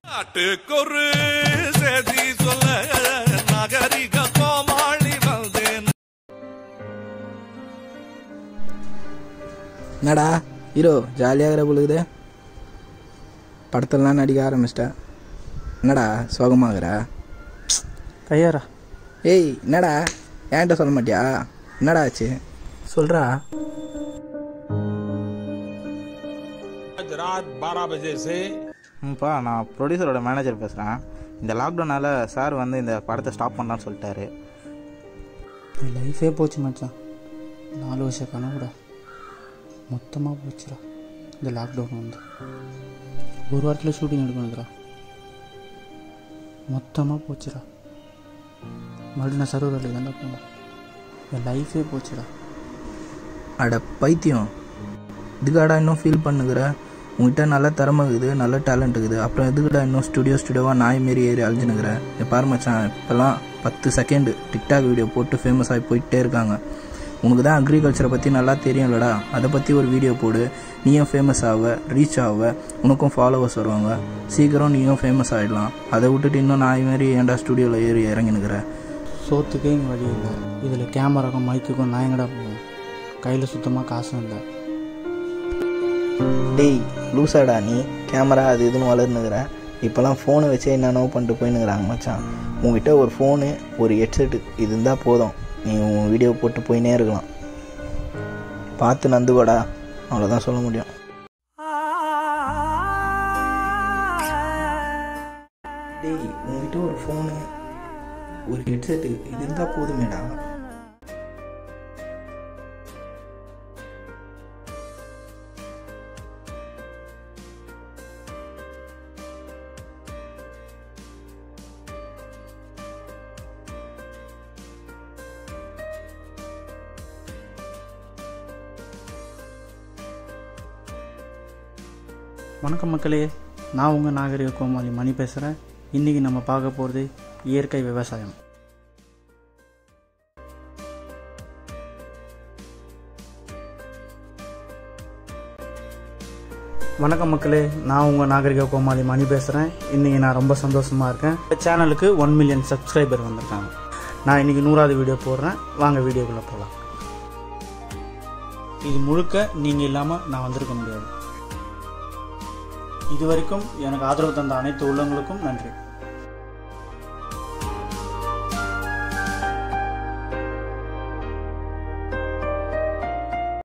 நாட்டுக்கொரு செய்தி சொல்ல நகரிக கோமாளி வந்தேன் என்னடா ஹீரோ ஜாலியாகிற பொழுது படத்துலலாம் நடிக்க ஆரம்பிச்சிட்டேன் என்னடா சோகமாகற கையாரா ஏய் என்னடா ஏன்ட்ட சொல்ல மாட்டியா என்னடா ஆச்சு சொல்கிறா आज रात 12 बजे से ம்ப்பா நான் ப்ரொடியூசரோட மேனேஜர் பேசுகிறேன் இந்த லாக்டவுனால் சார் வந்து இந்த படத்தை ஸ்டாப் பண்ணலான்னு சொல்லிட்டாரு என் லைஃபே போச்சு மச்சான் நாலு வருஷ கனவுடா மொத்தமாக போச்சுடா இந்த லாக்டவுன் வந்து ஒரு வாரத்தில் ஷூட்டிங் எடுக்கணுதுடா மொத்தமாக போச்சுடா மறுபடியும் நான் சர்வர் வேலைக்கு தானே போனேன் என் லைஃபே போச்சுடா அட பைத்தியம் இதுக்காடா இன்னும் ஃபீல் பண்ணுகிற உங்ககிட்ட நல்ல திறமை இருக்குது நல்ல டேலண்ட் இருக்குது அப்புறம் எதுக்குடா இன்னும் ஸ்டுடியோ ஸ்டுடியோவாக நாய் மாரி ஏறி அழிஞ்சுனுக்கிற இங்க பாரு மச்சான் இப்போல்லாம் பத்து செகண்டு டிக்டாக் வீடியோ போட்டு ஃபேமஸ் ஆகி போயிட்டே இருக்காங்க உனக்கு தான் அக்ரிகல்ச்சரை பற்றி நல்லா தெரியும்லடா அதை பற்றி ஒரு வீடியோ போடு நீயும் ஃபேமஸ் ஆவ ரீச் ஆவ உனக்கும் ஃபாலோவர்ஸ் வருவாங்க சீக்கிரம் நீயும் ஃபேமஸ் ஆகிடலாம் அதை விட்டுட்டு இன்னும் நாய் மாரி ஏன்டா ஸ்டுடியோவில் ஏறி இறங்கினுக்கிற சோத்துக்கே இங்கே வழி இல்லை இதில் கேமராக்கும் மைக்குக்கும் நான் எங்கடா போவேன் கையில் சுத்தமாக காசும் இல்லை டேய் லூசாடா நீ கேமரா அது இதுன்னு வளர்னுக்கிற இப்போலாம் ஃபோனை வச்சே என்னென்னவோ பண்ணிட்டு போயின்னுக்குறாங்க மச்சான் உங்ககிட்ட ஒரு ஃபோனு ஒரு ஹெட்செட்டு இது இருந்தால் போதும் நீ உன் வீடியோ போட்டு போயினே இருக்கலாம் பார்த்து நந்துக்கோடா அவ்வளோதான் சொல்ல முடியும் டேய் உங்ககிட்ட ஒரு ஃபோனு ஒரு ஹெட்செட்டு இது இருந்தால் போதுமேடா வணக்கம் மக்களே நான் உங்கள் நாகரிக கோமாளி மணி பேசுகிறேன் இன்றைக்கி நம்ம பார்க்க போகிறது இயற்கை விவசாயம் வணக்கம் மக்களே நான் உங்கள் நாகரிக கோமாளி மணி பேசுகிறேன் இன்றைக்கி நான் ரொம்ப சந்தோஷமாக இருக்கேன் இந்த சேனலுக்கு ஒன் மில்லியன் சப்ஸ்கிரைபர் வந்திருக்காங்க நான் இன்றைக்கி நூறாவது வீடியோ போடுறேன் வாங்க வீடியோக்குள்ளே போகலாம் இது முழுக்க நீங்கள் இல்லாமல் நான் வந்திருக்க முடியாது இது வரைக்கும் எனக்கு ஆதரவு தந்த அனைத்து உள்ளங்களுக்கும் நன்றி